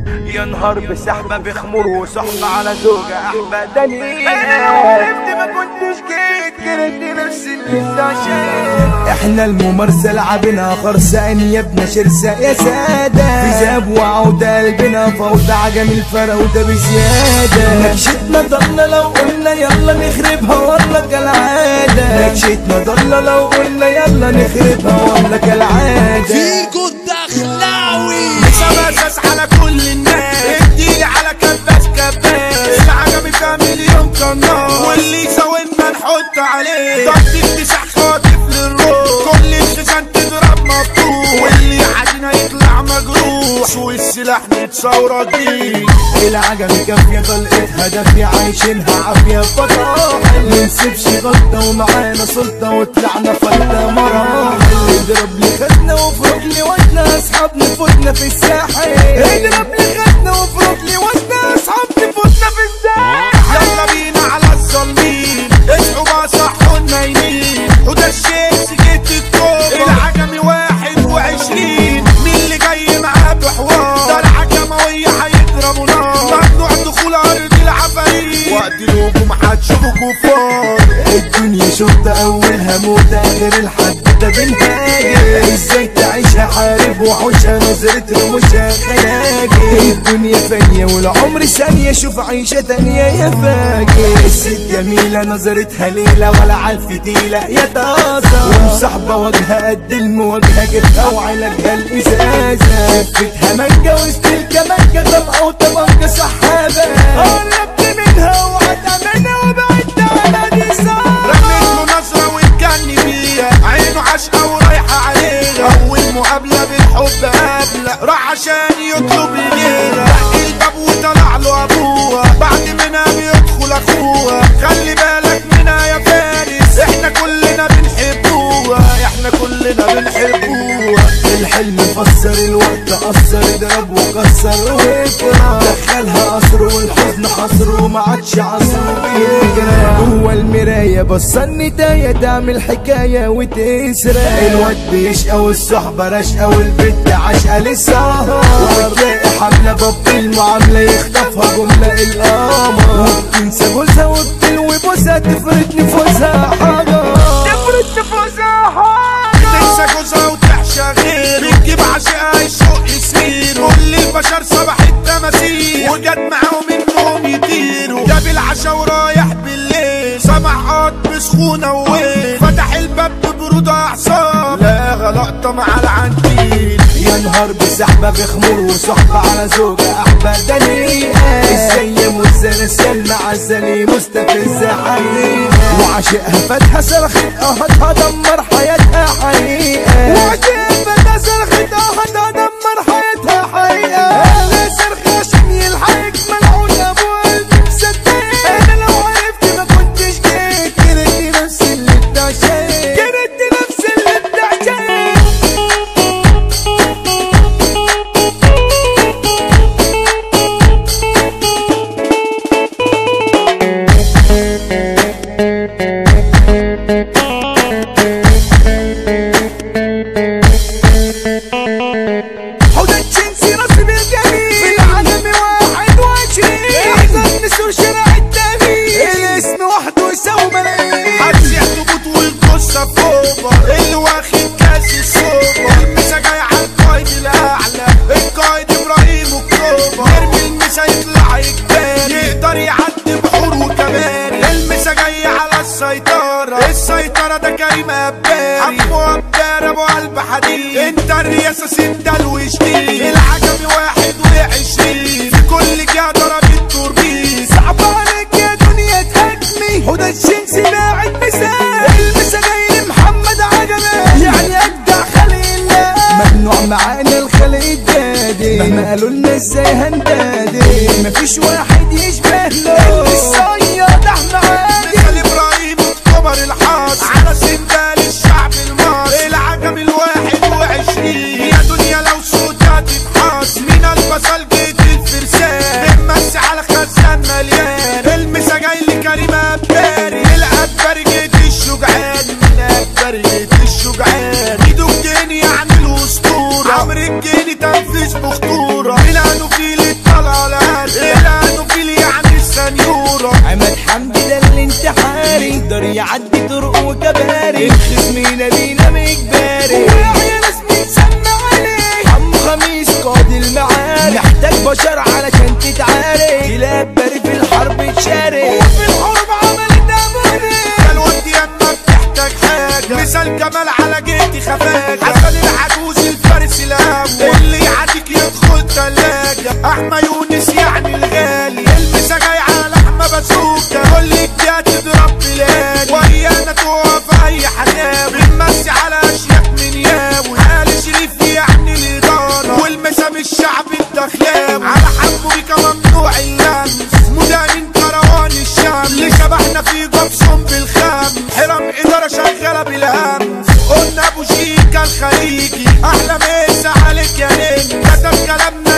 يا نهار بسحبة بخمور وصحبة على زوجة أحمدانية عرفت ما كنتش جيت كرهت نفسي اللي انت عشان احنا الممارسة لعبنا خرسان يا ابن شرسة يا سادة في ذهب وعودة قلبنا فوضى عجم الفراودة بزيادة نكشتنا ضلنا لو قلنا يلا نخربها والله كالعادة نكشتنا ضلنا لو قلنا يلا نخربها والله كالعادة فيكو الدخلاوي مساس على كل الناس اديلي على كباس كباس العجمي فيها مليون قناص واللي يساوينا نحط عليه ضغط تسع خاطف للروح كل الخزان تضرب مفتوح واللي عادينا يطلع مجروح سوق السلاح نتصور بيه العجم كافية طلقتها دافية عايشينها عافية فطاحل منسيبش غلطة ومعانا سلطة وطلعنا فلتة مراحل اضرب لي خدنا وفرق لي ودنا اصحاب نفوتنا في الساحل اضرب لي خدنا وفرق لي ودنا اصحاب نفوتنا في الساحل يلا بينا على الظالمين اصحوا بقى صحوا النايمين وده الشيء سكت الكوبا العجمي واحد وعشرين مين اللي جاي معاه بحوار ده العجموية هيضربوا نار ممنوع دخول ارض العفاريت وقت الهجوم هتشوفوا كفار الدنيا شفت اولها موت اخر الحد ده بنهاجر ازاي تعيشها حارب وحوشها نظرة رموشها خلاجر الدنيا فانية والعمر ثانية شوف عيشة تانية يا فاجر الست جميلة نظرتها ليلة ولا عالفتيلة يا طاسة ومصاحبة وجهها قد المواجهة جبتها وعلاجها الازازة لفتها مانجا وسط الكمانجا طلقة وطبنجة سحابة قربت منها وهتأمنها وبعدت على دي رميت له نظرة واتجني بيها عينه عشقة ورايحة عليها أول مقابلة بالحب قابلة راح عشان يطلب ليلة دق الباب وطلع له أبوها بعد منها بيدخل أخوها خلي بالك منها يا فارس احنا كلنا بنحبوها احنا كلنا بنحبوها الحلم فسر الوقت قصر اضرب وكسر واكره دخلها قصر والحزن حصر وما عادش عصر بيجرى جوه المراية بص النداية تعمل حكاية وتسرق الواد بيشقى والصحبة رشقة والبت عشقة للسهر وتلاقي حملة باب المعاملة يخطفها جملة القمر وبتنسى جوزها وبتلوي بوسها تفرد نفوسها حجر تفرد نفوسها حجر تنسى جوزها وتحشى غير بتجيب عشقها الشوق يسير كل البشر صباح التماثيل وجت معاهم انهم يطيروا ده بالعشا ورايح بالليل سمع قط سخونة وويل فتح الباب ببرود اعصاب لا غلطة مع العنتيل يا نهار بسحبة بخمور وصحبة على زوجة أحبدانية السيم والزلزال مع الزلي مستفزة حقيقة وعشقها فاتحة صرخت قهتها دمر حياتها حقيقة وعشقها فاتحة صرخت قهتها دمر حياتها حقيقة أنا صرخ عشان يلحقك ملعون أبو قلبي مصدق أنا لو عرفت ما كنتش جيت كرهت نفسي اللي انت عشان كرهت نفسي اللي انت عشان حوض الجنسي نصب الجميل في العالم واحد وعشرين احسن نسور شارع التامين الاسم وحده يساوي ملايين هتسيح تبوط والقصة فوبر اللي واخد كاس السوبر المسا جاي على القايد الأعلى القايد إبراهيم أكتوبر يرمي المسا يطلع يجباري يقدر يعدي بحور وكباري المسا جاي على السيطرة السيطرة ده كريم أباري حمو أبار أبو قلب حديد انت الرياسة سندل وجديد العجمي واحد وعشرين في كل جهة ضربت توربيس صعب عليك يا دنيا تهاجمي حوض الجنسي باعت مثال المسا جاي محمد عجمي يعني ابدع خلق الله ممنوع معانا الخلق الدادي مهما قالوا لنا ازاي هندادي مفيش واحد يشبه له الصياد احمد عادي مثل ابراهيم اكتوبر الحاص على سندال الشعب المصري العجم الواحد وعشرين يا دنيا لو صوتها تتحاس من البصل جيت الفرسان بنمسي على خزان مليان المسا جاي لكريم اباري الاباري جيت الشجعان من اباري جيت الشجعان ايده الجني يعني الاسطوره عمرو الجني تنفيذ بخطوره ميلانو في جباري الخصمينا لينا مجباري ويا ناس بنسمع عليه عم خميس قاضي المعارك محتاج بشر علشان تتعارك كلاب باري في الحرب تشارك وفي الحرب عملت اموني الوقت يما بتحتاج حاجة مثال جمال على جيتي خفاجة حسن العجوز الفارس الأول اللي يعديك يدخل تلاجة أحمى يونس يعني الغالي المسا جاي على لحمة بازوكا كل الجهات تضرب بلادي ويانا تقف أي حكاوي بنمسي على أشياء من ياوي آل شريف يعني الإدارة والمسا من الشعب الدخلاوي على حمو بيكا ممنوع اللمس مدامين كروان الشام اللي شبحنا في جبسهم بالخام حرم إدارة شغالة بالهمس قلنا أبو شيكا الخليجي أحلى مسا عليك يا نجم كتب كلامنا